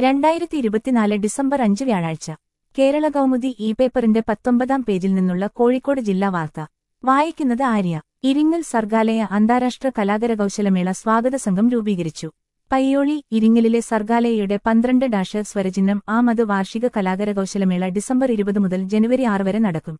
രണ്ടായിരത്തി ഇരുപത്തിനാല് ഡിസംബർ അഞ്ച് വ്യാഴാഴ്ച കേരള കൗമുദി ഇ പേപ്പറിന്റെ പത്തൊമ്പതാം പേജിൽ നിന്നുള്ള കോഴിക്കോട് ജില്ലാ വാർത്ത വായിക്കുന്നത് ആര്യ ഇരിങ്ങൽ സർഗാലയ അന്താരാഷ്ട്ര കലാകരകൗശലമേള സ്വാഗത സംഘം രൂപീകരിച്ചു പയ്യോളി ഇരിങ്ങലിലെ സർഗാലയയുടെ പന്ത്രണ്ട് ഡാഷ് സ്വരചിഹ്നം ആമത് വാർഷിക കലാകരകൗശലമേള ഡിസംബർ ഇരുപത് മുതൽ ജനുവരി ആറ് വരെ നടക്കും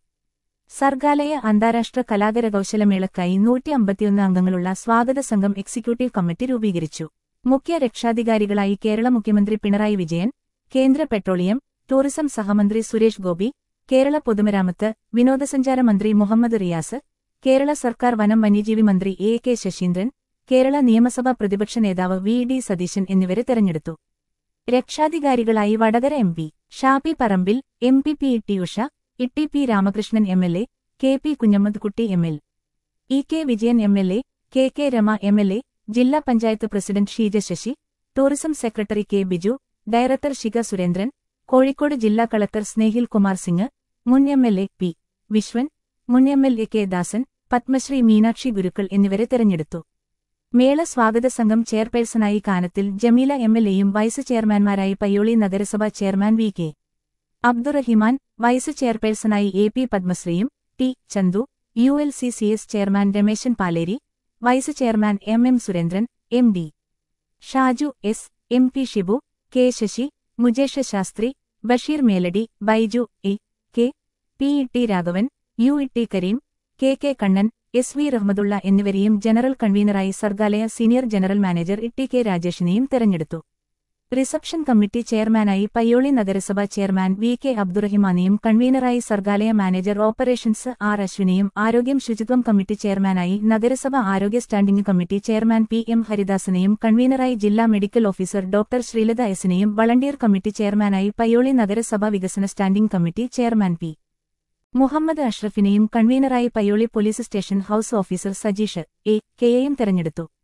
സർഗാലയ അന്താരാഷ്ട്ര കലാകരകൗശലമേളക്കായി നൂറ്റി അമ്പത്തിയൊന്ന് അംഗങ്ങളുള്ള സ്വാഗത സംഘം എക്സിക്യൂട്ടീവ് കമ്മിറ്റി രൂപീകരിച്ചു മുഖ്യ രക്ഷാധികാരികളായി കേരള മുഖ്യമന്ത്രി പിണറായി വിജയൻ കേന്ദ്ര പെട്രോളിയം ടൂറിസം സഹമന്ത്രി സുരേഷ് ഗോപി കേരള പൊതുമരാമത്ത് വിനോദസഞ്ചാര മന്ത്രി മുഹമ്മദ് റിയാസ് കേരള സർക്കാർ വനം വന്യജീവി മന്ത്രി എ കെ ശശീന്ദ്രൻ കേരള നിയമസഭാ പ്രതിപക്ഷ നേതാവ് വി ഡി സതീശൻ എന്നിവരെ തെരഞ്ഞെടുത്തു രക്ഷാധികാരികളായി Vadakara M P Shafi Parambil M P P T Usha ഇട്ടി P Ramakrishnan M L A K P Kunhammed Kutty M L E K Vijayan M L A K K Rama M L A ജില്ലാ panchayat president Sheeja Sasi tourism secretary K Biju director Shikha Surendran Kozhikode ജില്ലാ collector Snehil Kumar Singh മുൻ M L A P Viswan മുൻ M L A K Dasan Padmashri Meenakshi Gurukkal എന്നിവരെ തെരഞ്ഞെടുത്തു മേള സ്വാഗത സംഘം ചെയർപേഴ്സണായി കാനത്തിൽ ജമീല എം എൽ എയും വൈസ് ചെയർമാൻമാരായി പയ്യോളി നഗരസഭ chairman V K Abdurahiman vice ചെയർപേഴ്സണായി എ പി പത്മശ്രീയും T Chandu U L C C S chairman Rameshan Paleri vice chairman M M Surendran M D Shaju S M P Shibu K Sasi Mujesh Shastri Basheer Meladi Baiju E K P E T Raghavan U E T Kareem K K Kannan S V റഹ്മദുള്ള എന്നിവരെയും general കൺവീനറായി Sargaalaya senior general manager E T K രാജേഷിനെയും തെരഞ്ഞെടുത്തു reception committee ചെയർമാനായി പയ്യോളി നഗരസഭ chairman V K അബ്ദുറഹിമാനെയും കൺവീനറായി Sargaalaya manager operations R അശ്വിനെയും ആരോഗ്യം ശുചിത്വം കമ്മിറ്റി ചെയർമാനായി നഗരസഭ ആരോഗ്യ standing committee chairman P M ഹരിദാസനെയും കൺവീനറായി ജില്ലാ മെഡിക്കൽ ഓഫീസർ ഡോക്ടർ ശ്രീലത എസിനെയും വളണ്ടിയർ കമ്മിറ്റി ചെയർമാനായി പയ്യോളി നഗരസഭ വികസന standing committee chairman P Muhammad അഷ്റഫിനെയും കൺവീനറായി Payyoli police station house officer Sajeesh A കെയെയും തെരഞ്ഞെടുത്തു